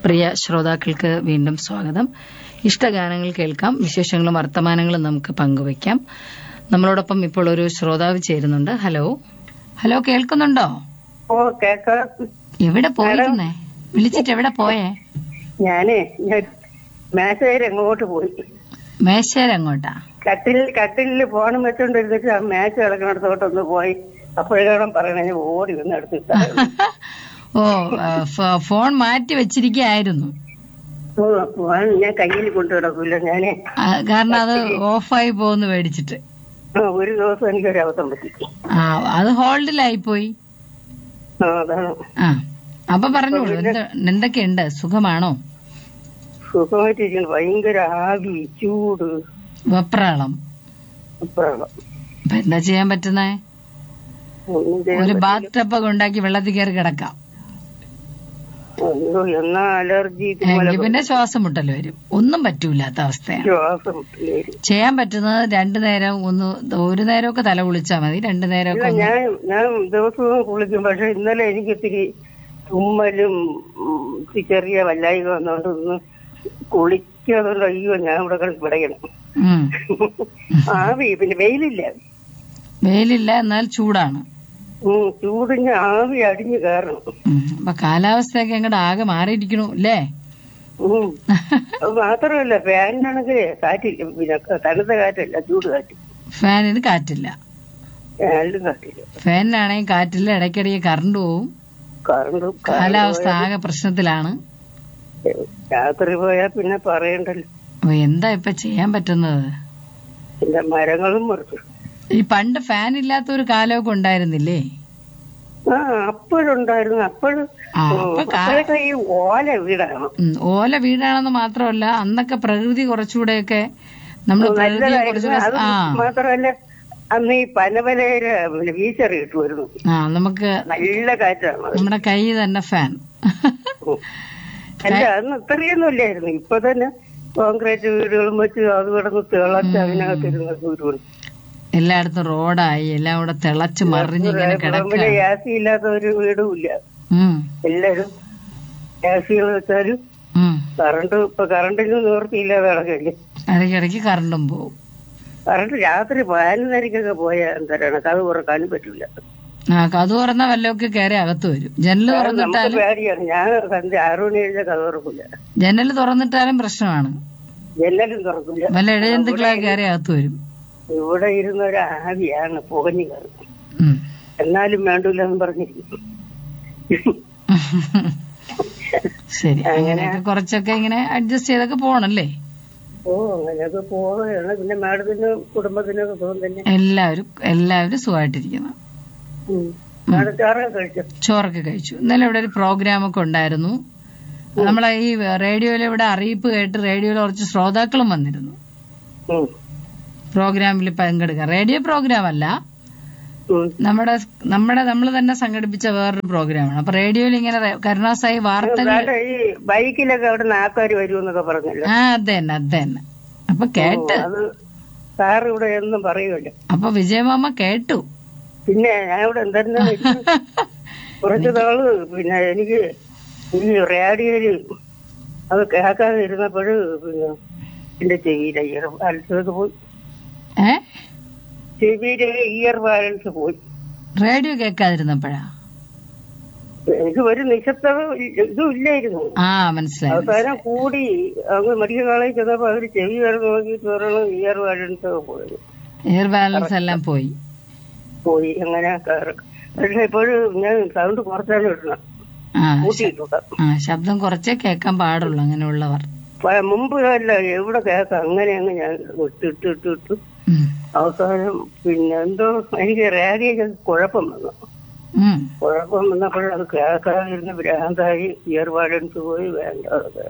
പ്രിയ ശ്രോതാക്കൾക്ക് വീണ്ടും സ്വാഗതം ഇഷ്ടഗാനങ്ങൾ കേൾക്കാം വിശേഷങ്ങളും വർത്തമാനങ്ങളും നമുക്ക് പങ്കുവയ്ക്കാം നമ്മളോടൊപ്പം ഇപ്പോൾ ഒരു ശ്രോതാവ് ചേരുന്നുണ്ട് ഹലോ ഹലോ കേൾക്കുന്നുണ്ടോ ഓ കേക്കാം എവിടെ പോയിരുന്നേ വിളിച്ചിട്ട് എവിടെ പോയേ ഞാനേ ഞാൻ മേശയിൽ എങ്ങോട്ട് പോയി മേശേരങ്ങോട്ടാ കട്ടിൽ കട്ടിലിൽ ഫോണും വെച്ചോണ്ടിരുന്നിട്ട് ആ മേശ കിടക്കുന്നിടത്തോട്ടൊന്ന് പോയി അപ്പോഴാണ് പറയണേ ഞാൻ ഓടി വന്ന് അടുത്ത് ഓ ആ, ഫ- ഫോൺ മാറ്റി വെച്ചിരിക്കുകയായിരുന്നു ഓ, ഫോൺ ഞാൻ കയ്യിൽ കൊണ്ടു കിടക്കൂല ഞാനേ ആ, കാരണം അത് ഓഫായി പോകുന്നു മേടിച്ചിട്ട് ആ, ഒരു ദിവസം എനിക്കൊരു അവസരം പറ്റി ആ അത് ഹോൾഡിലായി പോയി ആ അതാണ് ആ അപ്പൊ പറഞ്ഞോളൂ എന്ത് എന്തൊക്കെയുണ്ട് സുഖമാണോ സുഖമായിട്ടിരിക്കുന്നു ഭയങ്കര ആവി ചൂട് വെപ്രാളം അപ്പോഴാണ് അപ്പൊ എന്താ ചെയ്യാൻ പറ്റുന്നേ ഒന്നും ചെയ്യാൻ ഒരു ബാത്ത് ടപ്പൊക്കെ ഉണ്ടാക്കി വെള്ളത്തിൽ കയറി കിടക്കാം അയ്യോ എന്നാ അലർജി എങ്കിൽ പിന്നെ ശ്വാസം മുട്ടൽ വരും ഒന്നും പറ്റൂലാത്ത അവസ്ഥയാണ് ശ്വാസം മുട്ടല് വരും. ചെയ്യാൻ പറ്റുന്നത് രണ്ടു നേരം ഒന്ന് ഒരു നേരമൊക്കെ തല കുളിച്ചാൽ മതി രണ്ടു നേരമൊക്കെ ഇല്ല, ഒന്ന് ഞാൻ ഞാൻ ദിവസവും കുളിക്കും പക്ഷെ ഇന്നലെ എനിക്ക് ഇത്തിരി തുമ്മലും ഉം, ഇത്തിരി ചെറിയ വല്ലായിക വന്നോണ്ട് ഒന്ന് കുളിക്കാതുകൊണ്ട് അയ്യോ ഞാൻ ഇവിടെ കിടന്ന് പിടയണം ഉം. ആവി പിന്നെ വെയിലില്ല വെയിലില്ല എന്നാൽ ചൂടാണ് ഉം, ചൂടിന് ആവി അടിഞ്ഞു കയറണം ഉം. അപ്പൊ കാലാവസ്ഥയൊക്കെ അങ്ങോട്ട് ആകെ മാറിയിരിക്കണു അല്ലേ ഉം. അത് മാത്രമല്ല ഫാനിനാണെങ്കിൽ കാറ്റില്ല പിന്നെ തണുത്ത കാറ്റല്ല ചൂട് കാറ്റ് ഫാനിന് കാറ്റില്ല ഫാനിലും കാറ്റില്ല ഫാനിനാണെങ്കിൽ കാറ്റില്ല ഇടയ്ക്കിടയ്ക്ക് കറണ്ട് പോവും കറണ്ടും കാലാവസ്ഥ ആകെ പ്രശ്നത്തിലാണ് രാത്രി പോയാൽ പിന്നെ പറയണ്ടല്ലോ അപ്പൊ എന്താ ഇപ്പൊ ചെയ്യാൻ പറ്റുന്നത് പിന്നെ മരങ്ങളും മുറിച്ചു ഈ പണ്ട് ഫാൻ ഇല്ലാത്ത ഒരു കാലമൊക്കെ ഉണ്ടായിരുന്നില്ലേ ആ അപ്പോഴുണ്ടായിരുന്നു അപ്പോഴും ആ, അപ്പൊ കാ- അപ്പോഴൊക്കെ ഈ ഓല വീടാണ് ഉം, ഓല വീടാണെന്ന് മാത്രമല്ല അന്നൊക്കെ പ്രകൃതി കുറച്ചുകൂടെയൊക്കെ നമ്മൾ പ്രകൃതിയെ കുറച്ചുകൂടെ അത് ആ മാത്രമല്ല അന്ന് ഈ പനവലയില് പിന്നെ വീശറി കിട്ടുമായിരുന്നു ആ നമുക്ക് നല്ല കാറ്റാണ് അത്. നമ്മുടെ കൈ തന്നെ ഫാൻ അല്ല അന്ന് ഇത്രയൊന്നും ഇല്ലായിരുന്നു ഇപ്പൊ തന്നെ കോൺക്രീറ്റ് വീടുകളും വെച്ച് അത് കിടന്ന് തിളച്ച് അതിനകത്തിരുന്ന ദൂരം എല്ലായിടത്തും റോഡായി എല്ലാം കൂടെ തിളച്ച് മറിഞ്ഞ് ഇങ്ങനെ കിടക്കുക പിന്നെ ഗ്യാസി ഇല്ലാത്ത ഒരു വീടും ഇല്ല ഉം, എല്ലാരും ഗ്യാസുകൾ വെച്ചാലും ഉം. കറണ്ട് ഇപ്പൊ കറണ്ടിന് നിവൃത്തിയില്ലാതെ കിടക്കില്ലേ ഇടയ്ക്കിടയ്ക്ക് കറണ്ടും പോവും കറണ്ട് രാത്രി പതിനൊന്നരക്കൊക്കെ പോയാൽ എന്തരാണ് കഥ തുറക്കാനും പറ്റൂല ആ കഥ തുറന്ന വല്ലതൊക്കെ കയറി അകത്ത് വരും ജനല് നമുക്ക് തുറന്നിട്ടാലും പേടിയാണ് ഞാൻ സന്ധ്യ ആറു മണി കഴിഞ്ഞാൽ കഥ തുറക്കില്ല ജനല് തുറന്നിട്ടാലും പ്രശ്നമാണ് ജനലും തുറക്കില്ല വല്ല ഇഴജന്തുക്കളൊക്കെ കയറി അകത്ത് വരും ഇവിടെ ഇരുന്ന ഒരു ആവിയാണ് പുകഞ്ഞു കയറുന്നത് ഉം. എന്നാലും വേണ്ടൂല എന്ന് പറഞ്ഞിരിക്കും ശരി അങ്ങനെയൊക്കെ കുറച്ചൊക്കെ ഇങ്ങനെ അഡ്ജസ്റ്റ് ചെയ്തൊക്കെ പോണല്ലേ ഓ അങ്ങനെയൊക്കെ പോവുകയാണ് പിന്നെ മാഡത്തിനും കുടുംബത്തിനൊക്കെ സുഖം തന്നെ എല്ലാവരും എല്ലാവരും സുഖമായിട്ടിരിക്കുന്നു ഉം. മാഡം ചോറൊക്കെ കഴിച്ചു ചോറൊക്കെ കഴിച്ചു ഇന്നലെ ഇവിടെ ഒരു പ്രോഗ്രാം ഒക്കെ ഉണ്ടായിരുന്നു നമ്മളെ ഈ റേഡിയോയിൽ ഇവിടെ അറിയിപ്പ് കേട്ട് റേഡിയോയിൽ കുറച്ച് ശ്രോതാക്കളും വന്നിരുന്നു ഉം. പ്രോഗ്രാമിൽ പങ്കെടുക്കാൻ റേഡിയോ പ്രോഗ്രാം അല്ല ഉം. നമ്മുടെ നമ്മുടെ നമ്മൾ തന്നെ സംഘടിപ്പിച്ച വേറൊരു പ്രോഗ്രാമാണ് അപ്പൊ റേഡിയോയിൽ ഇങ്ങനെ റേ- കരുണാസായി വാർത്തകൾ മാഡം ഈ ബൈക്കിലൊക്കെ അവിടെ നിന്ന് ആൾക്കാർ വരുമെന്നൊക്കെ പറഞ്ഞല്ലോ ആ അത് തന്നെ അത് തന്നെ അപ്പൊ കേട്ട് അത് സാർ ഇവിടെ എന്നും പറയുമല്ലോ അപ്പൊ വിജയമാമ കേട്ടു പിന്നെ ഞാൻ ഇവിടെ എന്തായിരുന്നു കുറച്ച് നാള് പിന്നെ എനിക്ക് ഈ റേഡിയോയില് അത് കേൾക്കാതെ ഇരുന്നപ്പോഴ് പിന്നെ എന്റെ ചെവിയിലെ ഇയർ ബാലൻസ് ഒക്കെ പോയി ഏ ചെവിയിലെ ഇയർ ബാലൻസ് പോയി റേഡിയോ കേൾക്കാതിരുന്നപ്പോഴാ എനിക്ക് ഒരു നിശബ്ദത ഇതും ഇല്ലായിരുന്നു ആ മനസ്സിലായി അവസാനം കൂടി അങ്ങ് മെഡിക്കൽ കോളേജ് ചെന്നപ്പോ അവര് ചെവി വരെ നോക്കിയിട്ട് പറയണു ഇയർ ബാലൻസ് ഒക്കെ പോയത് എയർ ബാലൻസ് എല്ലാം പോയി പോയി അങ്ങനെ കയറി പക്ഷെ ഇപ്പോഴും ഞാൻ സൗണ്ട് കുറച്ചാണ് ഇടണം ആ ശ- കൂട്ടിയിട്ടുണ്ട് ആ ശബ്ദം കുറച്ചേ കേൾക്കാൻ പാടുള്ളൂ അങ്ങനെയുള്ളവർ പ- മുമ്പ് അല്ല എവിടെ കേൾക്കാം അങ്ങനെ അങ്ങ് ഞാൻ ഇട്ട് ഇട്ട് ഇട്ട് ഇട്ട് ഉം. അവസാനം പിന്നെ എന്തോ എനിക്ക് റേഡിയോ കുഴപ്പം വന്നു ഉം. കുഴപ്പം വന്നപ്പോൾ അത് കേൾക്കാതിരുന്ന് ഭ്രാന്തായി ഇയർ ബാലൻസ് പോയി വേണ്ട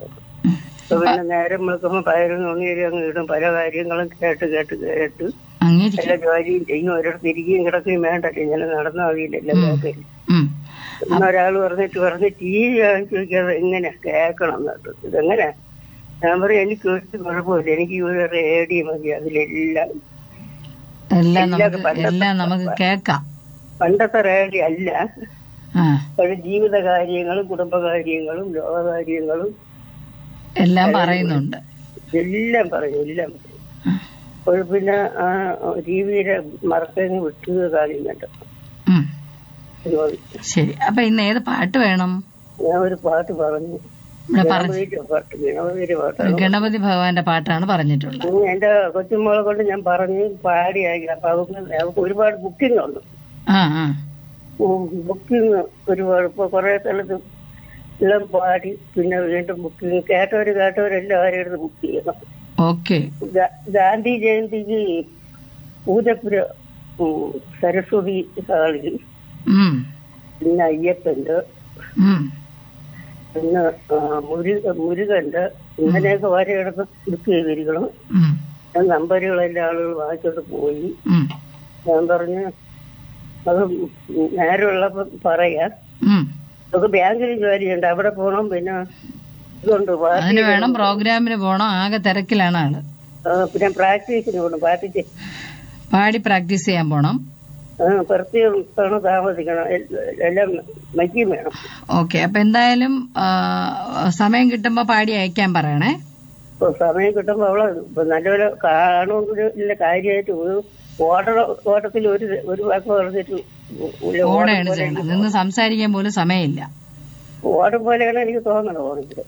അപ്പൊ പിന്നെ നേരം വിളിക്കുമ്പോ പതിനൊന്ന് മണി വരെ അങ്ങ് ഇടും പല കാര്യങ്ങളും കേട്ട് കേട്ട് കേട്ട് അങ്ങിരിക്കും എല്ലാ ജോലിയും ചെയ്യും ഒരിടത്ത് ഇരിക്കുകയും കിടക്കുകയും വേണ്ടല്ലോ ഇങ്ങനെ നടന്ന മതിയില്ലല്ലോ കേൾക്കില്ല ഉം. ഒരാൾ പറഞ്ഞിട്ട് പറഞ്ഞ് ടി വി കാണിച്ചു നോക്കിയത് എങ്ങനെ കേൾക്കണം എന്നിട്ട് ഇതെങ്ങനെ ഞാൻ പറയും എനിക്ക് ഒരു കുഴപ്പമില്ല എനിക്ക് ഈ ഒരു റേഡിയോ മതി അതിലെല്ലാം എല്ലാം നമുക്ക് എല്ലാം നമുക്ക് കേൾക്കാം പണ്ടത്തെ റേഡിയോ അല്ല ആ ഒരു ജീവിത കാര്യങ്ങളും കുടുംബകാര്യങ്ങളും ലോകകാര്യങ്ങളും എല്ലാം പറയുന്നുണ്ട് എല്ലാം പറയും എല്ലാം പറയും ആ. അപ്പോൾ പിന്നെ ആ ടിവിയിലെ മറക്കങ്ങ് വിട്ടുക കളിയുന്നുണ്ട് ഉം. ശരി അപ്പൊ ഇന്ന് ഏത് പാട്ട് വേണം ഞാൻ ഒരു പാട്ട് പറഞ്ഞു ഇവിടെ പറഞ്ഞു ഗണപതിയുടെ പാട്ട് ഗണപതിയുടെ പാട്ടാണ് ഗണപതി ഭഗവാന്റെ പാട്ടാണ് പറഞ്ഞിട്ടുള്ളത് ഉം, എന്റെ കൊച്ചുമോളെ കൊണ്ട് ഞാൻ പറഞ്ഞ് പാടിയാക്കി അപ്പൊ അവർക്ക് അവർക്ക് ഒരുപാട് ബുക്കിംഗ് ഉണ്ട് ആ ആ ബുക്കിംഗ് ഒരുപാട് ഇപ്പൊ കുറെ സ്ഥലത്ത് എല്ലാം പാടി പിന്നെ വീണ്ടും ബുക്കിംഗ് കേട്ടവര് കേട്ടവരെല്ലാം ആരും എടുത്ത് ബുക്ക് ചെയ്യണം ഓക്കെ ഗാ- ഗാന്ധി ജയന്തിക്ക് പൂജപ്പുര ഉം, സരസ്വതി ഹാളിൽ ഉം പിന്നെ അയ്യപ്പന്റെ ഉം പിന്നെ ആ, മുരുക മുരുകന്റെ ഇങ്ങനെയൊക്കെ വരെയെടുത്ത് ബുക്ക് ചെയ്തിരിക്കണം ഉം ഞാൻ നമ്പറുകളെല്ലാം ആളുകൾ വാങ്ങിച്ചോട്ട് പോയി ഉം ഞാൻ പറഞ്ഞു അത് നേരമുള്ളപ്പോ പറയാം ഉം നമുക്ക് ബാങ്കിൽ ജോലിയുണ്ട് അവിടെ പോകണം പിന്നെ ഇതുണ്ട് പാർട്ടി അതിന് വേണം പ്രോഗ്രാമിന് പോണം ആകെ തിരക്കിലാണ് ആള് ആ, പിന്നെ പ്രാക്ടീസിന് പോകണം പാർട്ടിക്ക് പാടി പ്രാക്ടീസ് ചെയ്യാൻ പോണം പ്രത്യേകം തവണ താമസിക്കണം എൽ- എല്ലാം മയ്ക്കും വേണം ഓക്കെ അപ്പൊ എന്തായാലും ആ, സമയം കിട്ടുമ്പോ പാടി അയക്കാൻ പറയണേ ഇപ്പൊ സമയം കിട്ടുമ്പോ അവളെ ഇപ്പൊ നല്ലപോലെ കാണുമെങ്കിൽ ഇല്ല കാര്യമായിട്ട് ഒരു ഓട്ട ഓട്ടത്തിൽ ഒരു ഒരു വാക്ക് പറഞ്ഞിട്ട് ഇല്ല, ഓടും ഓടയാണ് പോലെ ചെയ്യണം നിന്ന് സംസാരിക്കാൻ പോലും സമയമില്ല ഓടും പോലെയാണ് എനിക്ക് തോന്നണത് ഓണെങ്കിൽ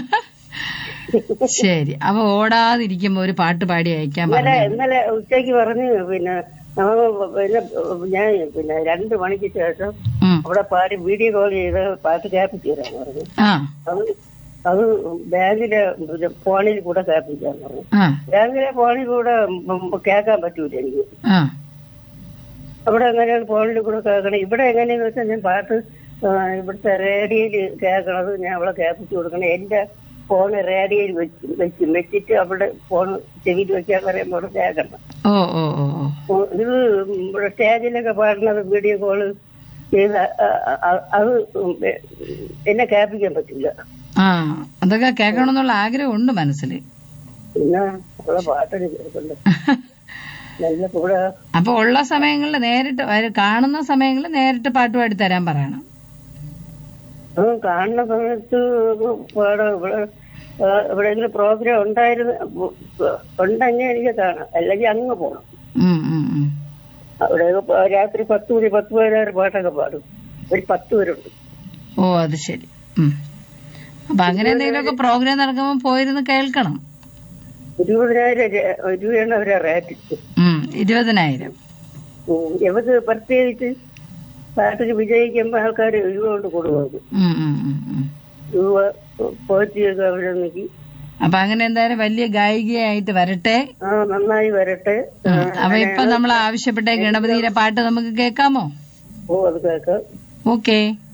ശരി അപ്പൊ ഓടാതിരിക്കുമ്പോ ഒരു പാട്ട് പാടി അയക്കാൻ ഇന്നലെ പറഞ്ഞു ഇന്നലെ ഉച്ചയ്ക്ക് പറഞ്ഞ് പിന്നെ നമുക്ക് പിന്നെ ഞാൻ പിന്നെ രണ്ട് മണിക്ക് ശേഷം ഉം. അവിടെ പാടി വീഡിയോ കോൾ ചെയ്ത് പാട്ട് കേൾപ്പിച്ചു തരാൻ പറഞ്ഞു ആ അത് അത് ബാങ്കിലെ പിന്നെ ഫോണിൽ കൂടെ കേൾപ്പിക്കാൻ പറഞ്ഞു ആ ബാങ്കിലെ ഫോണിൽ കൂടെ ഉം കേൾക്കാൻ പറ്റൂല എനിക്ക് ആ അവിടെ എങ്ങനെയാണ് ഫോണിൽ കൂടെ കേൾക്കണം ഇവിടെ എങ്ങനെയാന്ന് വെച്ചാൽ ഞാൻ പാട്ട് ആ, ഇവിടുത്തെ റേഡിയോയിൽ കേൾക്കണത് ഞാൻ അവളെ കേൾപ്പിച്ചു കൊടുക്കണം എന്റെ ഫോൺ റേഡിയോയിൽ വെച്ച് വെച്ച് വെച്ചിട്ട് അവിടെ ഫോൺ ചെവിയിൽ വെക്കാൻ പറയുമ്പോൾ കേൾക്കണം ഓ ഓ ഓ ഓ ഓ, ഇത് ഇവിടെ സ്റ്റേജിലൊക്കെ പാടുന്നത് വീഡിയോ കോള് ചെയ്ത് അ- അ- അ- അത് എന്നെ കേൾപ്പിക്കാൻ പറ്റില്ല ആ അതൊക്കെ കേൾക്കണമെന്നുള്ള ആഗ്രഹമുണ്ട് മനസ്സിൽ പിന്നെ അവളെ പാട്ടിന് കേൾക്കണ്ട നല്ല കൂടെ അപ്പൊ ഉള്ള സമയങ്ങളിൽ നേരിട്ട് അവര് കാണുന്ന സമയങ്ങളിൽ നേരിട്ട് പാട്ട് പാടി തരാൻ പറയണം ആ, കാണുന്ന സമയത്ത് പാടാം ഇവിടെ ആ, എവിടെയെങ്കിലും പ്രോഗ്രാം ഉണ്ടായിരുന്നു ഉണ്ടെങ്കിൽ എനിക്ക് കാണാം അല്ലെങ്കിൽ അങ്ങ് പോകണം ഉം, ഉം, ഉം. അവിടെ രാത്രി പത്ത് മണി പത്ത് പതിനാറ് പാട്ടൊക്കെ പാടും ഒരു പത്ത് പേരുണ്ട് ഓ അത് ശരി ഉം. അപ്പൊ അങ്ങനെ എന്തെങ്കിലുമൊക്കെ പ്രോഗ്രാം നടക്കുമ്പോൾ പോയിരുന്ന് കേൾക്കണം ഇരുപതിനായിരം രൂപ- രൂപയാണ് അവരെ റേറ്റ് ഉം, ഇരുപതിനായിരം എവർക്ക് പ്രത്യേകിച്ച് പാട്ടിന് വിജയിക്കുമ്പോൾ ആൾക്കാർ രൂപ കൊണ്ട് കൊടുക്കും ഉം, ഉം, ഉം, ഉം. രൂപ പോറ്റിയൊക്കെ അവരെ നോക്കി അപ്പൊ അങ്ങനെ എന്തായാലും വലിയ ഗായികയായിട്ട് വരട്ടെ ആ നന്നായി വരട്ടെ ഉം. അപ്പൊ ഇപ്പൊ നമ്മൾ ആവശ്യപ്പെട്ട ഗണപതിയുടെ പാട്ട് നമുക്ക് കേൾക്കാമോ ഓ അത് കേൾക്കാം ഓക്കേ